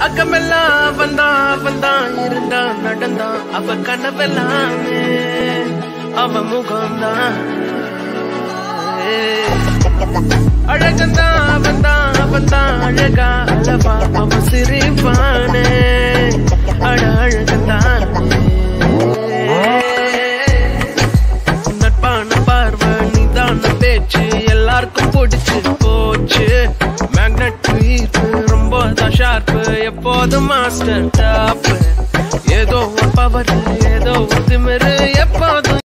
அக்கமெல்லாம் வந்தான் வந்தான் இருந்தான் நடந்தான் அவ கனவெல்லாமே அவ முகம்தான் அழகந்தான் வந்தான் வந்தான் அழகா அழவா அவ சிரிப்பானே அழ அழகந்தான் நட்பான பார்வை நிதான பேச்சு எல்லாருக்கும் பிடிச்சு போச்சு மேக்னெட் ஈர்ப்பு ரொம்ப தான் ஷார்ப்பு எப்போதும் மாஸ்டர் டாப் ஏதோ ஒரு பவர்